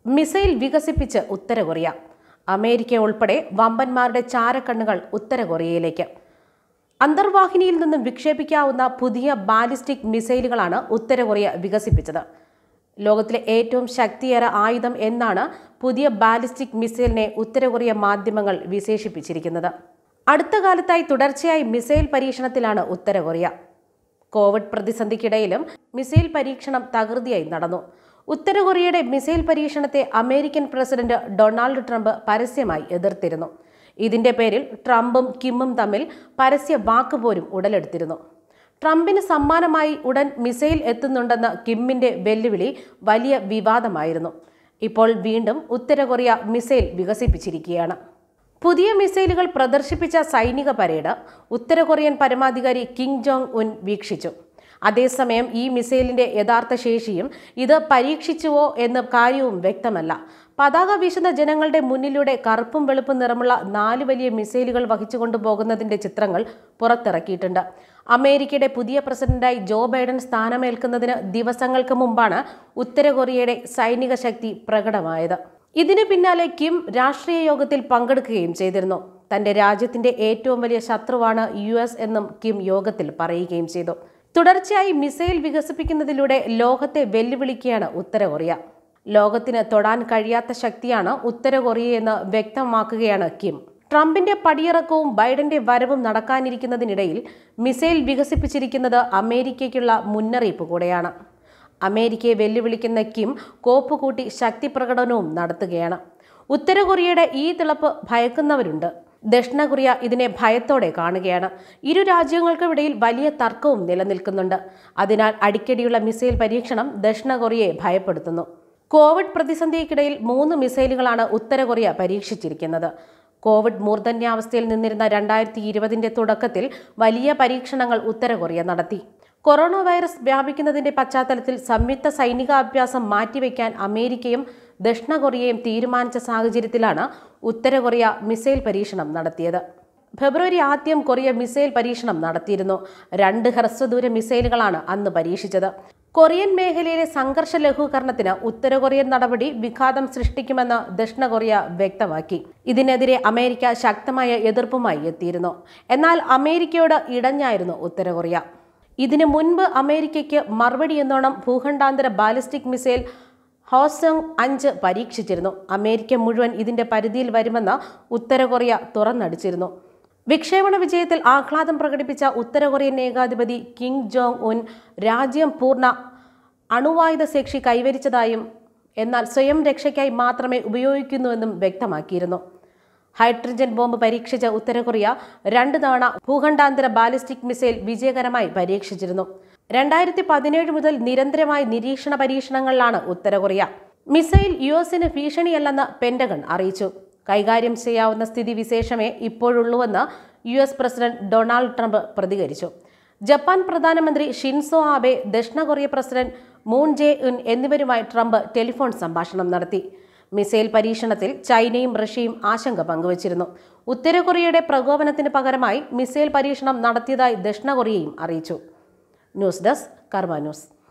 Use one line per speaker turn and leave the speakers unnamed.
missile വികസിപ്പിച്ച് ഉത്തര Korea America ഉൾപ്പെടെ വമ്പന്മാരുടെ ചാരക്കണ്ണുകൾ ഉത്തര കൊറിയയിലേക്ക് അന്തർവാഹിനിയിൽ നിന്നും വിക്ഷേപിക്കാവുന്ന പുതിയ ബാലിസ്റ്റിക് മിസൈലുകളാണ് ഉത്തര കൊറിയ വികസിപ്പിച്ചത് ലോകത്തിലെ ഏറ്റവും ശക്തിയേറെ ആയുധം എന്നാണ് പുതിയ ബാലിസ്റ്റിക് മിസൈലിനെ ഉത്തര കൊറിയ മാധ്യമങ്ങൾ വിശേഷിപ്പിച്ചിരിക്കുന്നത് അടുത്ത കാലത്തായി തുടർച്ചയായി മിസൈൽ പരീക്ഷണത്തിലാണ് ഉത്തര കൊറിയ കോവിഡ് പ്രതിസന്ധിക്കിടയിലും മിസൈൽ പരീക്ഷണം തകൃതിയായി നടന്നു ഉത്തര കൊറിയയുടെ മിസൈൽ പരീക്ഷണത്തെ അമേരിക്കൻ പ്രസിഡന്റ് ഡൊണാൾഡ് ട്രംപ് പരസ്യമായി എതിർത്തിരുന്നു ഇതിന്റെ പേരിൽ ട്രംപും കിമ്മും തമ്മിൽ പരസ്യ വാക്കുപോലും ഉടലെടുത്തിരുന്നു ട്രംപിന് സമ്മാനമായി ഉടൻ മിസൈൽ എത്തുന്നുണ്ടെന്ന കിമ്മിന്റെ വെല്ലുവിളി വലിയ വിവാദമായിരുന്നു ഇപ്പോൾ വീണ്ടും ഉത്തര കൊറിയ മിസൈൽ വികസിപ്പിച്ചിരിക്കുകയാണ് പുതിയ മിസൈലുകൾ പ്രദർശിപ്പിച്ച സൈനിക പരേഡ് ഉത്തര കൊറിയൻ പരമാധികാരി കിങ് ജോങ് ഉൻ വീക്ഷിച്ചു അതേസമയം ഈ മിസൈലിന്റെ യഥാർത്ഥ ശേഷിയും ഇത് പരീക്ഷിച്ചുവോ എന്ന കാര്യവും വ്യക്തമല്ല പതാക വീശുന്ന ജനങ്ങളുടെ മുന്നിലൂടെ കറുപ്പും വെളുപ്പും നിറമുള്ള നാല് വലിയ മിസൈലുകൾ വഹിച്ചുകൊണ്ടു പോകുന്നതിന്റെ ചിത്രങ്ങൾ പുറത്തിറക്കിയിട്ടുണ്ട് അമേരിക്കയുടെ പുതിയ പ്രസിഡന്റായി ജോ ബൈഡൻ സ്ഥാനമേൽക്കുന്നതിന് ദിവസങ്ങൾക്ക് മുമ്പാണ് ഉത്തര കൊറിയയുടെ സൈനിക ശക്തി പ്രകടമായത് ഇതിനു പിന്നാലെ കിം രാഷ്ട്രീയ യോഗത്തിൽ പങ്കെടുക്കുകയും ചെയ്തിരുന്നു തന്റെ രാജ്യത്തിന്റെ ഏറ്റവും വലിയ ശത്രുവാണ് യു എസ് എന്നും കിം യോഗത്തിൽ പറയുകയും ചെയ്തു തുടർച്ചയായി മിസൈൽ വികസിപ്പിക്കുന്നതിലൂടെ ലോകത്തെ വെല്ലുവിളിക്കുകയാണ് ഉത്തര കൊറിയ ലോകത്തിന് തൊടാൻ കഴിയാത്ത ശക്തിയാണ് ഉത്തര കൊറിയയെന്ന് വ്യക്തമാക്കുകയാണ് കിം ട്രംപിന്റെ പടിയിറക്കവും ബൈഡന്റെ വരവും നടക്കാനിരിക്കുന്നതിനിടയിൽ മിസൈൽ വികസിപ്പിച്ചിരിക്കുന്നത് അമേരിക്കയ്ക്കുള്ള മുന്നറിയിപ്പ് കൂടെയാണ് അമേരിക്കയെ വെല്ലുവിളിക്കുന്ന കിം കോപ്പുകൂട്ടി ശക്തി പ്രകടനവും നടത്തുകയാണ് ഉത്തര കൊറിയയുടെ ഈ തിളപ്പ് ഭയക്കുന്നവരുണ്ട് ദക്ഷിണ കൊറിയ ഇതിനെ ഭയത്തോടെ കാണുകയാണ് ഇരു രാജ്യങ്ങൾക്കുമിടയിൽ വലിയ തർക്കവും നിലനിൽക്കുന്നുണ്ട് അതിനാൽ അടിക്കടിയുള്ള മിസൈൽ പരീക്ഷണം ദക്ഷിണ കൊറിയയെ ഭയപ്പെടുത്തുന്നു കോവിഡ് പ്രതിസന്ധിക്കിടയിൽ മൂന്ന് മിസൈലുകളാണ് ഉത്തര കൊറിയ പരീക്ഷിച്ചിരിക്കുന്നത് കോവിഡ് മൂർധന്യാവസ്ഥയിൽ നിന്നിരുന്ന രണ്ടായിരത്തി ഇരുപതിന്റെ തുടക്കത്തിൽ വലിയ പരീക്ഷണങ്ങൾ ഉത്തര കൊറിയ നടത്തി കൊറോണ വൈറസ് വ്യാപിക്കുന്നതിന്റെ പശ്ചാത്തലത്തിൽ സംയുക്ത സൈനികാഭ്യാസം മാറ്റിവെക്കാൻ അമേരിക്കയും ദക്ഷിണ കൊറിയയും തീരുമാനിച്ച സാഹചര്യത്തിലാണ് ഉത്തര കൊറിയ മിസൈൽ പരീക്ഷണം നടത്തിയത് ഫെബ്രുവരി ആദ്യം കൊറിയ മിസൈൽ പരീക്ഷണം നടത്തിയിരുന്നു രണ്ട് ഹ്രസ്വദൂര മിസൈലുകളാണ് അന്ന് പരീക്ഷിച്ചത് കൊറിയൻ മേഖലയിലെ സംഘർഷ ലഘൂകരണത്തിന് ഉത്തര കൊറിയൻ നടപടി വിഘാതം സൃഷ്ടിക്കുമെന്ന് ദക്ഷിണ കൊറിയ വ്യക്തമാക്കി ഇതിനെതിരെ അമേരിക്ക ശക്തമായ എതിർപ്പുമായി എത്തിയിരുന്നു എന്നാൽ അമേരിക്കയോട് ഇടഞ്ഞായിരുന്നു ഉത്തര കൊറിയ ഇതിനു മുൻപ് അമേരിക്കയ്ക്ക് മറുപടി എന്നോണം ഭൂഖണ്ഡാന്തര ബാലിസ്റ്റിക് മിസൈൽ ഹോസങ് അഞ്ച് പരീക്ഷിച്ചിരുന്നു അമേരിക്ക മുഴുവൻ ഇതിന്റെ പരിധിയിൽ വരുമെന്ന് ഉത്തര കൊറിയ തുറന്നടിച്ചിരുന്നു വിക്ഷേപണ വിജയത്തിൽ ആഹ്ലാദം പ്രകടിപ്പിച്ച ഉത്തര കൊറിയൻ ഏകാധിപതി കിം ജോങ് ഉൻ രാജ്യം പൂർണ്ണ അണുവായുധ ശേഷി കൈവരിച്ചതായും എന്നാൽ സ്വയം രക്ഷയ്ക്കായി മാത്രമേ ഉപയോഗിക്കുന്നുവെന്നും വ്യക്തമാക്കിയിരുന്നു ഹൈഡ്രജൻ ബോംബ് പരീക്ഷിച്ച ഉത്തര കൊറിയ രണ്ട് തവണ ഭൂഖണ്ഡാന്തര ബാലിസ്റ്റിക് മിസൈൽ വിജയകരമായി പരീക്ഷിച്ചിരുന്നു രണ്ടായിരത്തി പതിനേഴ് മുതൽ നിരന്തരമായ നിരീക്ഷണ പരീക്ഷണങ്ങളിലാണ് ഉത്തര കൊറിയ മിസൈൽ യു എസിന് ഭീഷണിയല്ലെന്ന് പെന്റഗൺ അറിയിച്ചു കൈകാര്യം ചെയ്യാവുന്ന സ്ഥിതിവിശേഷമേ ഇപ്പോഴുള്ളൂവെന്ന് U S president Donald Trump പ്രതികരിച്ചു ജപ്പാൻ പ്രധാനമന്ത്രി ഷിൻസോ ആബെ ദക്ഷിണ Korea president Moon Jae In എന്നിവരുമായി ട്രംപ് ടെലിഫോൺ സംഭാഷണം നടത്തി മിസൈൽ പരീക്ഷണത്തിൽ ചൈനയും റഷ്യയും ആശങ്ക പങ്കുവച്ചിരുന്നു ഉത്തര കൊറിയയുടെ പ്രകോപനത്തിന് പകരമായി മിസൈൽ പരീക്ഷണം നടത്തിയതായി ദക്ഷിണ കൊറിയയും അറിയിച്ചു ന്യൂസ് ഡെസ്ക് കർമ്മ ന്യൂസ്